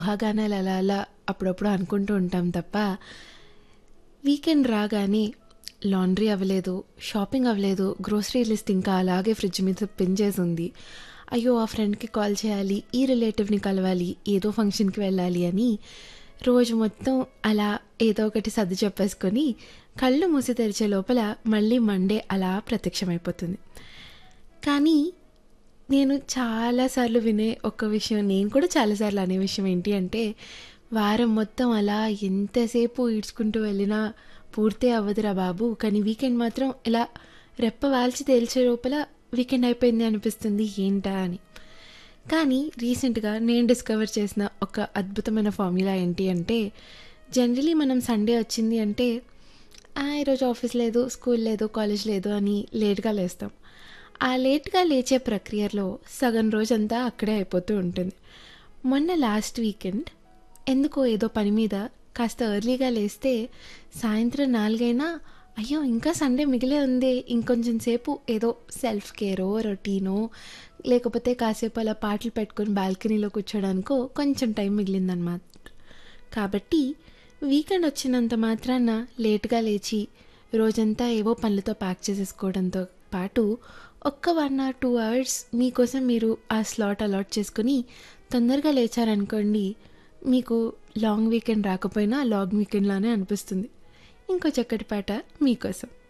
ఊహాగానాలు అలా అలా అప్పుడప్పుడు అనుకుంటూ ఉంటాం తప్ప వీకెండ్ రాగానే లాండ్రీ అవ్వలేదు షాపింగ్ అవ్వలేదు గ్రోసరీ లిస్ట్ ఇంకా అలాగే ఫ్రిడ్జ్ మీద పిన్ చేసి ఉంది అయ్యో ఆ ఫ్రెండ్కి కాల్ చేయాలి ఈ రిలేటివ్ని కలవాలి ఏదో ఫంక్షన్కి వెళ్ళాలి అని రోజు మొత్తం అలా ఏదో ఒకటి సర్ది చెప్పేసుకొని కళ్ళు మూసి తెరిచే లోపల మళ్ళీ మండే అలా ప్రత్యక్షమైపోతుంది కానీ నేను చాలాసార్లు వినే ఒక విషయం నేను కూడా చాలాసార్లు అనే విషయం ఏంటి అంటే వారం మొత్తం అలా ఎంతసేపు ఈడ్చుకుంటూ వెళ్ళినా పూర్తి అవ్వదురా బాబు కానీ వీకెండ్ మాత్రం ఇలా రెప్ప వాల్చి తేల్చే లోపల వీకెండ్ అయిపోయింది అనిపిస్తుంది ఏంటా అని కానీ రీసెంట్గా నేను డిస్కవర్ చేసిన ఒక అద్భుతమైన ఫార్ములా ఏంటి అంటే జనరలీ మనం సండే వచ్చింది అంటే "ఆ, ఈరోజు ఆఫీస్ లేదు స్కూల్ లేదు కాలేజ్ లేదు అని లేట్గా లేస్తాం ఆ లేట్గా లేచే ప్రక్రియలో సగం రోజంతా అక్కడే అయిపోతూ ఉంటుంది మొన్న లాస్ట్ వీకెండ్ ఎందుకో ఏదో పని మీద కాస్త ఎర్లీగా లేస్తే సాయంత్రం నాలుగైనా అయ్యో ఇంకా సండే మిగిలే ఉంది ఇంకొంచెం సేపు ఏదో సెల్ఫ్ కేరో రొటీనో లేకపోతే కాసేపు అలా పాటలు పెట్టుకొని బాల్కనీలో కూర్చోడానికో కొంచెం టైం మిగిలిందనమాట కాబట్టి వీకెండ్ వచ్చినంత మాత్రాన లేట్గా లేచి రోజంతా ఏవో పనులతో ప్యాక్ చేసేసుకోవడంతో పాటు ఒక్క వన్ ఆర్ టూ అవర్స్ మీకోసం మీరు ఆ స్లాట్ అలాట్ చేసుకుని తొందరగా లేచారనుకోండి మీకు లాంగ్ వీకెండ్ రాకపోయినా లాంగ్ వీకెండ్లానే అనిపిస్తుంది ఇంకో చక్కటి పాట మీకోసం